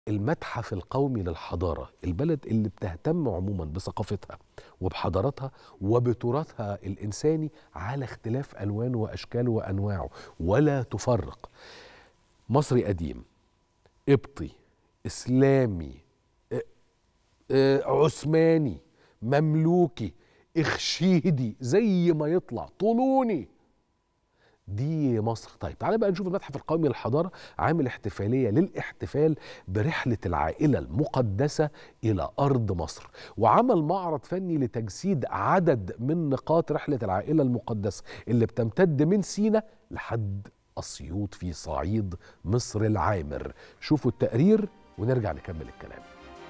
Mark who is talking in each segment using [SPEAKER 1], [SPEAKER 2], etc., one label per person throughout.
[SPEAKER 1] المتحف القومي للحضارة البلد اللي بتهتم عموما بثقافتها وبحضارتها وبتراثها الإنساني على اختلاف ألوانه وأشكاله وأنواعه ولا تفرق مصري قديم قبطي إسلامي آه، آه، عثماني مملوكي إخشيدي زي ما يطلع طولوني دي مصر طيب تعالى بقى نشوف المتحف القومي للحضارة عامل احتفالية للاحتفال برحلة العائلة المقدسة إلى أرض مصر وعمل معرض فني لتجسيد عدد من نقاط رحلة العائلة المقدسة اللي بتمتد من سينا لحد أسيوط في صعيد مصر العامر شوفوا التقرير ونرجع نكمل الكلام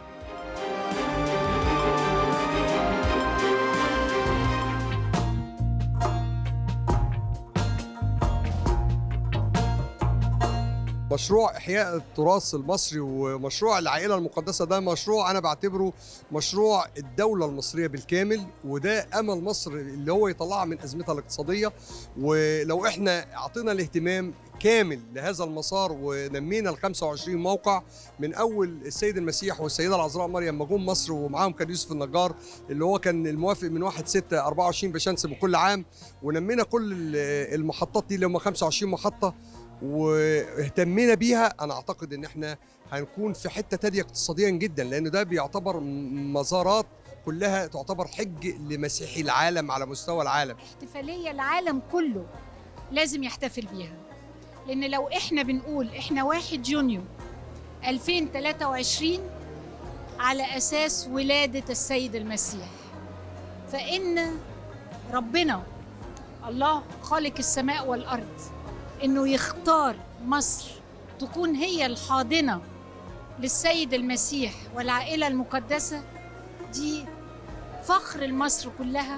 [SPEAKER 2] مشروع احياء التراث المصري ومشروع العائله المقدسه ده مشروع انا بعتبره مشروع الدوله المصريه بالكامل وده امل مصر اللي هو يطلعها من ازمتها الاقتصاديه ولو احنا اعطينا الاهتمام كامل لهذا المسار ونمينا ال 25 موقع من اول السيد المسيح والسيده العذراء مريم ما جم مصر ومعاهم كان يوسف النجار اللي هو كان الموافق من 1 6 24 بشمس بكل عام ونمينا كل المحطات دي اللي هم 25 محطه واهتمينا بيها انا اعتقد ان احنا هنكون في حته تانية اقتصاديا جدا لان ده بيعتبر مزارات كلها تعتبر حج لمسيحي العالم على مستوى العالم
[SPEAKER 3] احتفاليه العالم كله لازم يحتفل بيها لان لو احنا بنقول احنا 1 يونيو 2023 على اساس ولاده السيد المسيح فان ربنا الله خالق السماء والارض انه يختار مصر تكون هي الحاضنه للسيد المسيح والعائله المقدسه دي فخر لمصر كلها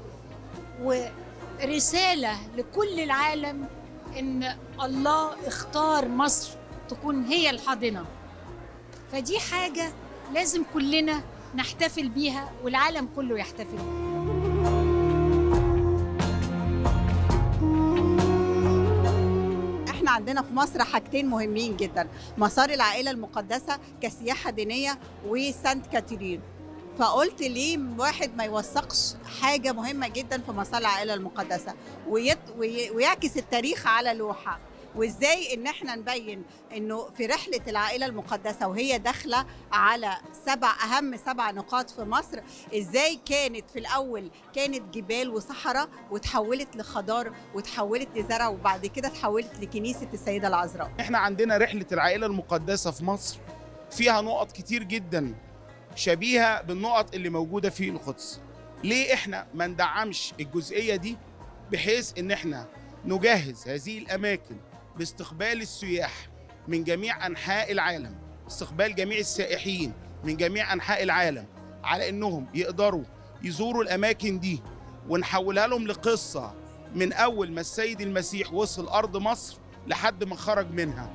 [SPEAKER 3] ورساله لكل العالم ان الله اختار مصر تكون هي الحاضنه فدي حاجه لازم كلنا نحتفل بيها والعالم كله يحتفل بيها
[SPEAKER 4] احنا عندنا في مصر حاجتين مهمين جدا مسار العائلة المقدسة كسياحة دينية وسانت كاترين فقلت ليه واحد ما يوثقش حاجة مهمة جدا في مسار العائلة المقدسة ويت ويعكس التاريخ على لوحة وازاي ان احنا نبين انه في رحله العائله المقدسه وهي داخله على سبع اهم سبع نقاط في مصر ازاي كانت في الاول كانت جبال وصحراء وتحولت لخضار وتحولت لزرع وبعد كده تحولت لكنيسه السيده العذراء
[SPEAKER 5] احنا عندنا رحله العائله المقدسه في مصر فيها نقط كتير جدا شبيهه بالنقط اللي موجوده في القدس ليه احنا ما ندعمش الجزئيه دي بحيث ان احنا نجهز هذه الاماكن باستقبال السياح من جميع انحاء العالم استقبال جميع السائحين من جميع انحاء العالم على انهم يقدروا يزوروا الاماكن دي ونحولها لهم لقصه من اول ما السيد المسيح وصل ارض مصر لحد ما خرج منها